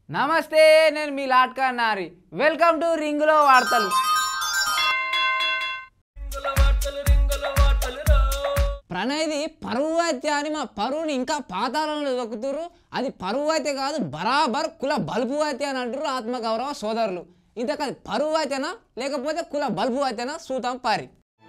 నమస్తే నేను మీ లాట్కా నారి వెల్కమ్ టు రింగులో వార్తలు ప్రణయ్ది పరువు హత్య అని మా పరువుని ఇంకా పాతాళంలో దొక్కుతురు అది పరువు హత్య కాదు బరాబర్ కుల బల్బు హత్య అని అంటారు ఆత్మగౌరవ సోదరులు ఇంతకు అది పరువు హత్యనా లేకపోతే కుల బల్బు హత్యనా సూతం పారి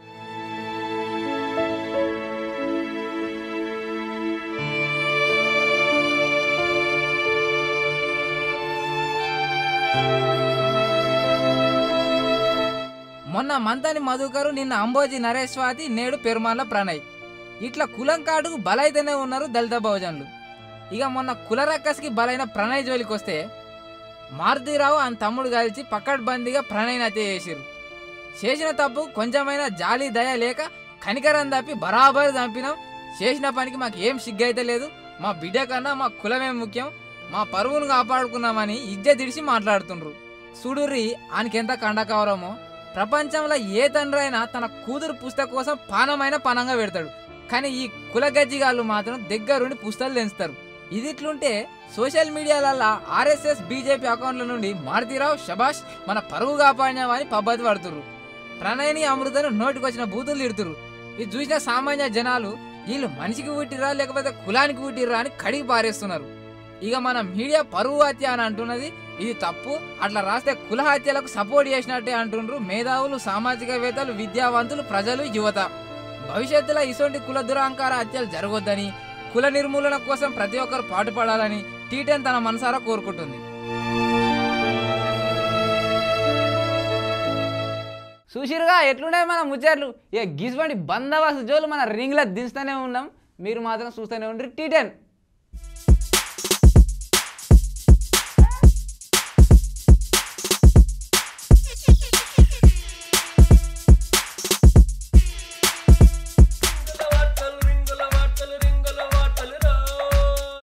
మొన్న మంతని మధుకరు నిన్న అంబోజీ నరేష్ స్వాతి నేడు పెరుమాళ్ళ ప్రణయ్ ఇట్లా కులం కాడుకు బలైతేనే ఉన్నారు దళిత బహుజనులు ఇక మొన్న కుల రక్కస్కి బలైన ప్రణయ్ జోలికి వస్తే మారుతీరావు ఆయన తమ్ముడు కలిసి పక్కడ్బందీగా ప్రణయ్ హత్య చేసిరు చేసిన తప్పు కొంచెమైనా జాలి దయ లేక కనికరం తప్పి బరాబర్ చంపినాం చేసిన పనికి మాకు ఏం సిగ్గైతే లేదు మా బిడ్డ కన్నా మా కులమే ముఖ్యం మా పరువును కాపాడుకున్నామని ఇజ్జతిడిసి మాట్లాడుతుండ్రు సుడుర్రి ఆయనకెంత కండకవరమో ప్రపంచంలో ఏ తండ్రి అయినా తన కూతురు పుస్తక కోసం పానమైన పనంగా పెడతాడు కానీ ఈ కులగజ్జిగాళ్ళు మాత్రం దగ్గరుండి పుస్తకాలు తెంచుతారు ఇది ఇట్లుంటే సోషల్ మీడియాలల్లో ఆర్ఎస్ఎస్ బీజేపీ అకౌంట్ల నుండి మారుతీరావు శబాష్ మన పరువు కాపాడినామని పద్ధతి పడుతుర్రు ప్రణయని అమృతను నోటికొచ్చిన బూతులు తిడుతురు ఇది చూసిన సామాన్య జనాలు వీళ్ళు మనిషికి పుట్టిరా లేకపోతే కులానికి పుట్టిరా అని కడిగి పారేస్తున్నారు ఇక మన మీడియా పరువు హత్య అని అంటున్నది ఇది తప్పు అట్లా రాస్తే కుల హత్యలకు సపోర్ట్ చేసినట్టే అంటుండ్రు మేధావులు సామాజికవేత్తలు విద్యావంతులు ప్రజలు యువత భవిష్యత్తులో ఇటువంటి కుల దురహంకార హత్యలు జరగొద్దని కుల నిర్మూలన కోసం ప్రతి ఒక్కరు పాటుపడాలని టీటెన్ తన మనసారా కోరుకుంటుంది చూసిరుగా ఎట్లున్నాయి మన ముచ్చట్లు ఇక గిసువంటి బందోబస్తు జోలు మన రింగ్లో దించుతూనే ఉన్నాం మీరు మాత్రం చూస్తూనే ఉండ్రి టీ టెన్